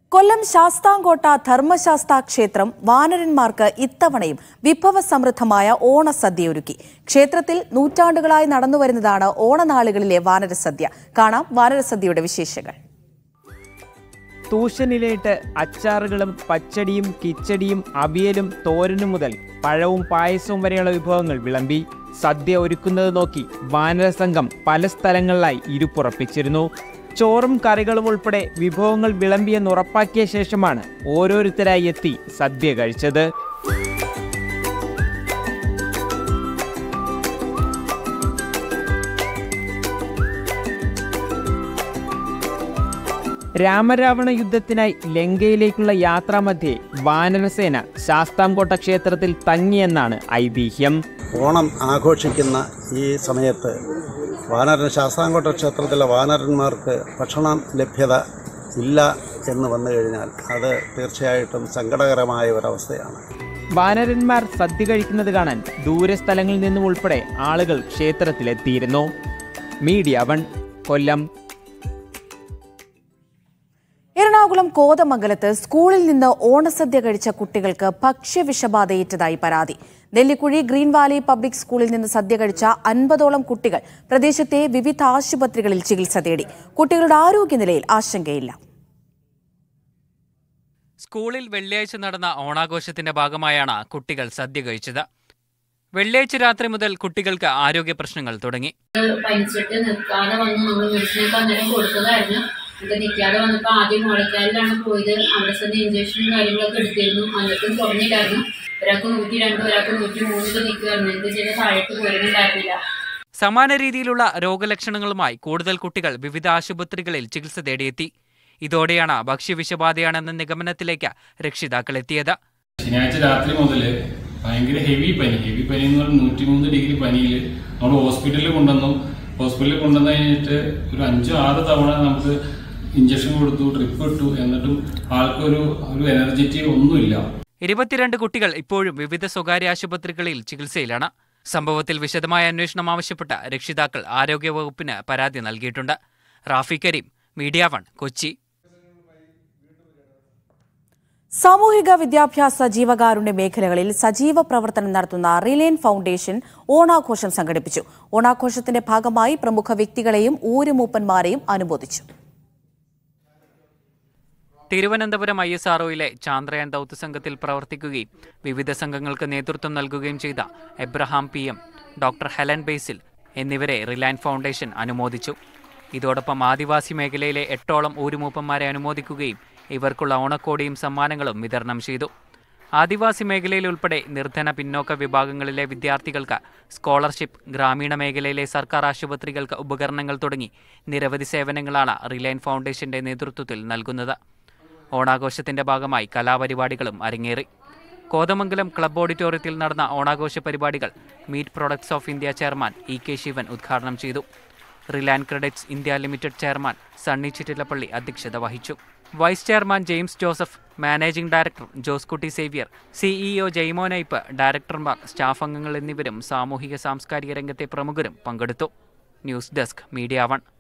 കൊല്ലം ശാസ്താംകോട്ട ധർമ്മശാസ്താ ക്ഷേത്രം വാനരന്മാർക്ക് ഇത്തവണയും വിഭവസമൃദ്ധമായ ഓണസദ്യയൊരുക്കി ക്ഷേത്രത്തിൽ നൂറ്റാണ്ടുകളായി നടന്നുവരുന്നതാണ് ഓണനാളുകളിലെ വാനരസദ്യ കാണാം വാനരസദ്യയുടെ വിശേഷങ്ങൾ തൂശനിലയിട്ട് അച്ചാറുകളും പച്ചടിയും കിച്ചടിയും അവിയലും തോരനും മുതൽ പഴവും പായസവും വരെയുള്ള വിഭവങ്ങൾ വിളമ്പി സദ്യ ഒരുക്കുന്നത് നോക്കി വാനരസംഘം പല സ്ഥലങ്ങളിലായി ഇരുപ്പുറപ്പിച്ചിരുന്നു ചോറും കറികളും ഉൾപ്പെടെ വിഭവങ്ങൾ വിളമ്പിയെന്ന് ഉറപ്പാക്കിയ ശേഷമാണ് ഓരോരുത്തരായി എത്തി സദ്യ കഴിച്ചത് രാമരാവണ യുദ്ധത്തിനായി ലങ്കയിലേക്കുള്ള യാത്രാമധ്യേ വാനരസേന ശാസ്താംകോട്ട ക്ഷേത്രത്തിൽ തങ്ങിയെന്നാണ് ഐതിഹ്യം ഓണം ആഘോഷിക്കുന്ന ഈ സമയത്ത് വാനരൻ ശാസ്താംകോട്ട ക്ഷേത്രത്തിലെ വാനരന്മാർക്ക് ഭക്ഷണം ലഭ്യത ഇല്ല എന്ന് വന്നു കഴിഞ്ഞാൽ അത് തീർച്ചയായിട്ടും സങ്കടകരമായ ഒരവസ്ഥയാണ് വാനരന്മാർ സദ്യ കഴിക്കുന്നത് കാണാൻ ദൂരസ്ഥലങ്ങളിൽ നിന്നും ഉൾപ്പെടെ ആളുകൾ ക്ഷേത്രത്തിലെത്തിയിരുന്നു മീഡിയ വൺ കൊല്ലം എറണാകുളം കോതമംഗലത്ത് സ്കൂളിൽ നിന്ന് ഓണസദ്യ കഴിച്ച കുട്ടികൾക്ക് ഭക്ഷ്യവിഷബാധയേറ്റതായി പരാതി നെല്ലിക്കുഴി ഗ്രീൻ വാലി പബ്ലിക് സ്കൂളിൽ നിന്ന് സദ്യ കഴിച്ച അൻപതോളം കുട്ടികൾ പ്രദേശത്തെ വിവിധ ആശുപത്രികളിൽ ചികിത്സ തേടി കുട്ടികളുടെ ആരോഗ്യനിലയിൽ ആശങ്കയില്ല സ്കൂളിൽ വെള്ളിയാഴ്ച നടന്ന ഓണാഘോഷത്തിന്റെ ഭാഗമായാണ് കുട്ടികൾ സദ്യ കഴിച്ചത് വെള്ളിയാഴ്ച രാത്രി മുതൽ കുട്ടികൾക്ക് ആരോഗ്യ പ്രശ്നങ്ങൾ തുടങ്ങി പനിച്ചിട്ട് നിൽക്കാതെ വന്ന് നമ്മൾ മെഡിസിനൊക്കെ അന്നേരം കൊടുത്തതായിരുന്നു ഇത് നിൽക്കാതെ വന്നപ്പോൾ ആദ്യം മോളിക്കാലിലാണ് പോയത് അവിടെ ചെന്ന് ഇഞ്ചക്ഷനും കാര്യങ്ങളൊക്കെ എടുത്തിരുന്നു എന്നിട്ടും കുറഞ്ഞില്ലായിരുന്നു ഒരാൾക്ക് നൂറ്റി രണ്ട് ഒരാൾക്ക് നൂറ്റി മൂന്നിൽ നിൽക്കുമായിരുന്നു എന്ത് ചെയ്ത് താഴേക്ക് പോരുന്നുണ്ടായിരുന്നില്ല സമാന രീതിയിലുള്ള രോഗലക്ഷണങ്ങളുമായി കൂടുതൽ കുട്ടികൾ വിവിധ ആശുപത്രികളിൽ ചികിത്സ തേടിയെത്തി ഇതോടെയാണ് ഭക്ഷ്യവിഷബാധയാണെന്ന നിഗമനത്തിലേക്ക് രക്ഷിതാക്കൾ എത്തിയത് ശനിയാഴ്ച രാത്രി മുതൽ ഭയങ്കര ഹെവി പനി ഹെവി പനി എന്ന് പറഞ്ഞാൽ നൂറ്റിമൂന്ന് ഡിഗ്രി പനിയിൽ നമ്മൾ ഹോസ്പിറ്റലിൽ കൊണ്ടുവന്നു ഹോസ്പിറ്റലിൽ കൊണ്ടുവന്ന് കഴിഞ്ഞിട്ട് ഒരു അഞ്ചോ ആറ് തവണ നമുക്ക് ഇഞ്ചക്ഷൻ കൊടുത്തു ട്രിപ്പ് ഇട്ടു എന്നിട്ടും ആൾക്കൊരു ഒരു എനർജറ്റി ഒന്നുമില്ല ഇരുപത്തിരണ്ട് കുട്ടികൾ ഇപ്പോഴും വിവിധ സ്വകാര്യ ആശുപത്രികളിൽ ചികിത്സയിലാണ് സംഭവത്തിൽ വിശദമായ അന്വേഷണം ആവശ്യപ്പെട്ട് രക്ഷിതാക്കൾ ആരോഗ്യവകുപ്പിന് പരാതി നൽകിയിട്ടുണ്ട് റാഫി കരീം മീഡിയ വൺ കൊച്ചി സാമൂഹിക വിദ്യാഭ്യാസ ജീവകാരുണ്യ മേഖലകളിൽ സജീവ പ്രവർത്തനം നടത്തുന്ന റിലയൻ ഫൗണ്ടേഷൻ ഓണാഘോഷം സംഘടിപ്പിച്ചു ഓണാഘോഷത്തിന്റെ ഭാഗമായി പ്രമുഖ വ്യക്തികളെയും ഊരുമൂപ്പന്മാരെയും അനുമോദിച്ചു തിരുവനന്തപുരം ഐ എസ് ആർഒയിലെ ചാന്ദ്രയാൻ ദൗത്യ സംഘത്തിൽ പ്രവർത്തിക്കുകയും വിവിധ സംഘങ്ങൾക്ക് നേതൃത്വം നൽകുകയും ചെയ്ത Abraham P M doctor Helen Basil എന്നിവരെ റിലയൻ ഫൗണ്ടേഷൻ അനുമോദിച്ചു ഇതോടൊപ്പം ആദിവാസി മേഖലയിലെ എട്ടോളം ഊരുമൂപ്പന്മാരെ അനുമോദിക്കുകയും ഇവർക്കുള്ള ഓണക്കോടിയും സമ്മാനങ്ങളും വിതരണം ചെയ്തു ആദിവാസി മേഖലയിൽ ഉൾപ്പെടെ നിർധന പിന്നോക്ക വിഭാഗങ്ങളിലെ വിദ്യാർത്ഥികൾക്ക് സ്കോളർഷിപ്പ് ഗ്രാമീണ മേഖലയിലെ സർക്കാർ ആശുപത്രികൾക്ക് ഉപകരണങ്ങൾ തുടങ്ങി നിരവധി സേവനങ്ങളാണ് റിലയൻ ഫൗണ്ടേഷന്റെ നേതൃത്വത്തിൽ നൽകുന്നത് ഓണാഘോഷത്തിന്റെ ഭാഗമായി കലാപരിപാടികളും അരങ്ങേറി കോതമംഗലം ക്ലബ് ഓഡിറ്റോറിയത്തിൽ നടന്ന ഓണാഘോഷ പരിപാടികൾ meat products of India chairman E K Sivan ഉദ്ഘാടനം ചെയ്തു Reliant credits India limited chairman Sunny Chittilappally അധ്യക്ഷത വഹിച്ചു vice chairman James Joseph managing director Joskutty Xavier CEO Jaimo നൈപ്പ് ഡയറക്ടർമാർ സ്റ്റാഫ് അംഗങ്ങൾ എന്നിവരും സാമൂഹിക സാംസ്കാരിക രംഗത്തെ പ്രമുഖരും പങ്കെടുത്തു ന്യൂസ് ഡെസ്ക് മീഡിയ വൺ